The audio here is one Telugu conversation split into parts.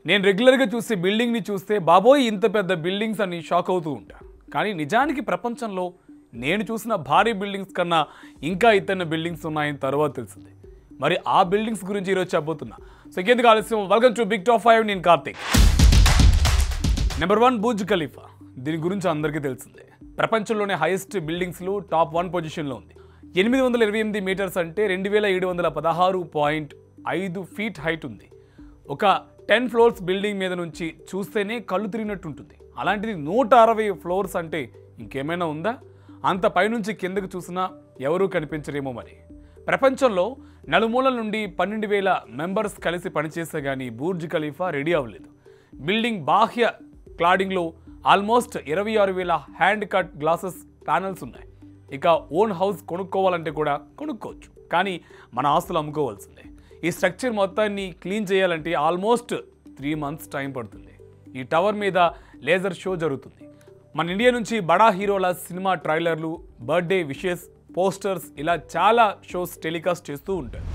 నేను రెగ్యులర్గా చూసే బిల్డింగ్ని చూస్తే బాబోయ్ ఇంత పెద్ద బిల్డింగ్స్ అని షాక్ అవుతూ ఉంటా కానీ నిజానికి ప్రపంచంలో నేను చూసిన భారీ బిల్డింగ్స్ కన్నా ఇంకా ఇతన్న బిల్డింగ్స్ ఉన్నాయని తర్వాత తెలిసింది మరి ఆ బిల్డింగ్స్ గురించి ఈరోజు చెప్పబోతున్నా సో ఇంకెందుకు ఆలస్యం welcome to big top five నేను Karthik number one Burj Khalifa దీని గురించి అందరికీ తెలిసిందే ప్రపంచంలోనే హైయెస్ట్ బిల్డింగ్స్లో టాప్ వన్ పొజిషన్లో ఉంది ఎనిమిది వందల ఇరవై ఎనిమిది మీటర్స్ అంటే రెండు వేల ఏడు వందల పదహారు పాయింట్ ఐదు ఫీట్ హైట్ ఉంది ఒక టెన్ ఫ్లోర్స్ బిల్డింగ్ మీద నుంచి చూస్తేనే కళ్ళు తిరిగినట్టు ఉంటుంది అలాంటిది నూట అరవై ఫ్లోర్స్ అంటే ఇంకేమైనా ఉందా అంత పైనుంచి కిందకు చూసినా ఎవరూ కనిపించరేమో మరి ప్రపంచంలో నలుమూలల నుండి పన్నెండు వేల మెంబర్స్ కలిసి పనిచేస్తే కానీ బూర్జ్ ఖలీఫా రెడీ అవ్వలేదు బిల్డింగ్ బాహ్య క్లాడింగ్లో ఆల్మోస్ట్ ఇరవై ఆరు వేల హ్యాండ్ కట్ గ్లాసెస్ ప్యానల్స్ ఉన్నాయి ఇక ఓన్ హౌస్ కొనుక్కోవాలంటే కూడా కొనుక్కోవచ్చు కానీ మన ఆస్తులు అమ్ముకోవాల్సిందే ఈ స్ట్రక్చర్ మొత్తాన్ని క్లీన్ చేయాలంటే ఆల్మోస్ట్ త్రీ మంత్స్ టైం పడుతుంది ఈ టవర్ మీద లేజర్ షో జరుగుతుంది మన ఇండియా నుంచి బడా హీరోల సినిమా ట్రైలర్లు బర్త్డే విషెస్ పోస్టర్స్ ఇలా చాలా షోస్ టెలికాస్ట్ చేస్తూ ఉంటారు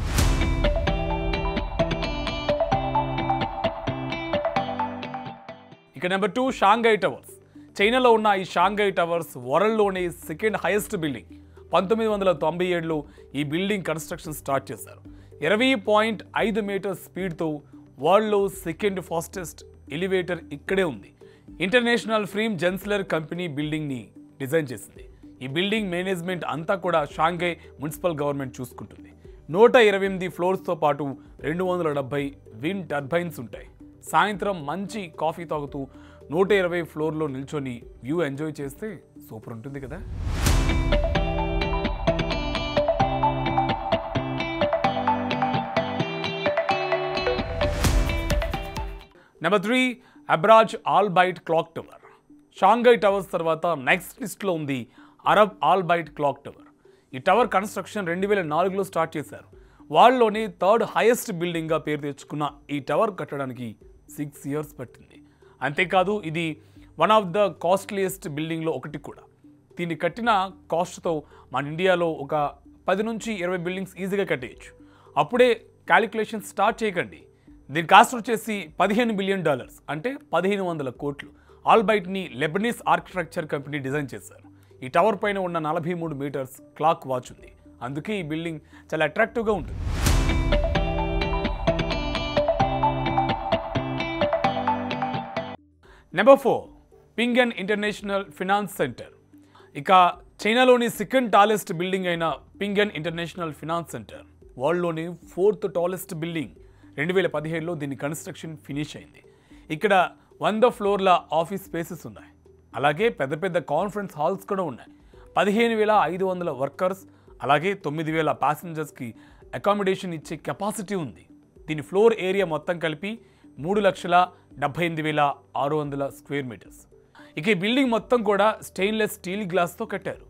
ఇక నెంబర్ టూ షాంఘై టవర్స్ చైనాలో ఉన్న ఈ షాంఘై టవర్స్ వరల్డ్లోనే సెకండ్ హైయెస్ట్ బిల్డింగ్ పంతొమ్మిది వందల తొంభై ఏడులో ఈ బిల్డింగ్ కన్స్ట్రక్షన్ స్టార్ట్ చేశారు ఇరవై పాయింట్ ఐదు మీటర్ స్పీడ్తో వరల్డ్లో సెకండ్ ఫాస్టెస్ట్ ఎలివేటర్ ఇక్కడే ఉంది ఇంటర్నేషనల్ ఫ్రీమ్ జెన్స్లర్ కంపెనీ బిల్డింగ్ని డిజైన్ చేసింది ఈ బిల్డింగ్ మేనేజ్మెంట్ అంతా కూడా షాంఘై మున్సిపల్ గవర్నమెంట్ చూసుకుంటుంది నూట ఇరవై ఎనిమిది ఫ్లోర్స్తో పాటు రెండు వందల డెబ్బై విన్ టర్బైన్స్ ఉంటాయి సాయంత్రం మంచి కాఫీ తాగుతూ నూట ఇరవై ఫ్లోర్లో నిల్చొని వ్యూ ఎంజాయ్ చేస్తే సూపర్ ఉంటుంది కదా number three Abraj Al Bait clock tower Shanghai towers తర్వాత నెక్స్ట్ లిస్ట్లో ఉంది Arab Al Bait clock tower ఈ టవర్ కన్స్ట్రక్షన్ రెండు వేల నాలుగులో స్టార్ట్ చేశారు వాళ్ళలోని థర్డ్ హైయెస్ట్ బిల్డింగ్గా పేరు తెచ్చుకున్న ఈ టవర్ కట్టడానికి సిక్స్ ఇయర్స్ పట్టింది అంతేకాదు ఇది వన్ ఆఫ్ ద కాస్ట్లీయెస్ట్ బిల్డింగ్లో ఒకటి కూడా దీన్ని కట్టిన కాస్ట్తో మన ఇండియాలో ఒక పది నుంచి ఇరవై బిల్డింగ్స్ ఈజీగా కట్టేయచ్చు అప్పుడే క్యాలిక్యులేషన్ స్టార్ట్ చేయకండి దీని కాస్ట్ వచ్చేసి పదిహేను బిలియన్ డాలర్స్ అంటే పదిహేను వందల కోట్లు ఆల్బైట్ని లెబనీస్ ఆర్కిటెక్చర్ కంపెనీ డిజైన్ చేశారు ఈ టవర్ పైన ఉన్న నలభై మూడు మీటర్స్ క్లాక్ వాచ్ ఉంది అందుకే ఈ బిల్డింగ్ చాలా అట్రాక్టివ్గా ఉంటుంది number four Ping An international finance centre ఇక చైనాలోని సెకండ్ టాలెస్ట్ బిల్డింగ్ అయిన పింగన్ ఇంటర్నేషనల్ ఫినాన్స్ సెంటర్ వరల్డ్లోని ఫోర్త్ టాలెస్ట్ బిల్డింగ్ రెండు వేల పదిహేడులో దీని కన్స్ట్రక్షన్ ఫినిష్ అయింది ఇక్కడ వంద ఫ్లోర్ల ఆఫీస్ స్పేసెస్ ఉన్నాయి అలాగే పెద్ద పెద్ద కాన్ఫరెన్స్ హాల్స్ కూడా ఉన్నాయి పదిహేను వేల ఐదు వందల వర్కర్స్ అలాగే తొమ్మిది వేల ప్యాసింజర్స్కి అకామిడేషన్ ఇచ్చే కెపాసిటీ ఉంది దీని ఫ్లోర్ ఏరియా మొత్తం కలిపి మూడు లక్షల డెబ్బై ఎనిమిది వేల ఆరు వందల స్క్వేర్ మీటర్స్ ఇక ఈ బిల్డింగ్ మొత్తం కూడా స్టెయిన్లెస్ స్టీల్ గ్లాస్తో కట్టారు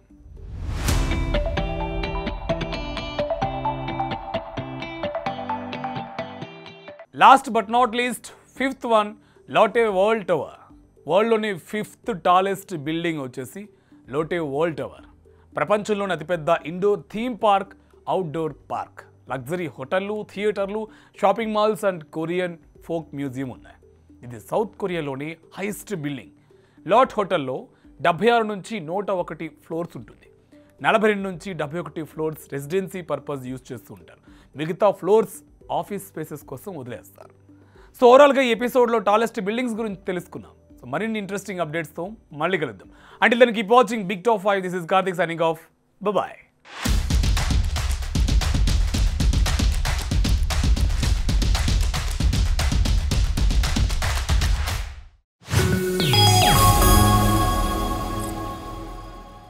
last but not least fifth one Lotte World Tower వరల్డ్లోని ఫిఫ్త్ టాలెస్ట్ బిల్డింగ్ వచ్చేసి లోటే వరల్డ్ టవర్ ప్రపంచంలోని అతిపెద్ద indoor theme park outdoor park luxury హోటళ్ళు థియేటర్లు shopping malls and Korean folk museum ఉన్నాయి ఇది సౌత్ కొరియాలోని హైయెస్ట్ బిల్డింగ్ లాట్ హోటల్లో డెబ్బై ఆరు నుంచి నూట ఒకటి ఫ్లోర్స్ ఉంటుంది నలభై రెండు నుంచి డెబ్బై ఒకటి ఫ్లోర్స్ రెసిడెన్సీ పర్పస్ యూజ్ చేస్తూ ఉంటారు మిగతా ఫ్లోర్స్ ఆఫీస్ స్పేసెస్ కోసం వదిలేస్తారు సో ఓవరాల్గా ఈ ఎపిసోడ్లో టాలెస్ట్ బిల్డింగ్స్ గురించి తెలుసుకున్నాం సో మరిన్ని ఇంట్రెస్టింగ్ అప్డేట్స్తో మళ్ళీ కలుద్దాం అంటే దానికి keep watching big top five this is Karthik signing off bye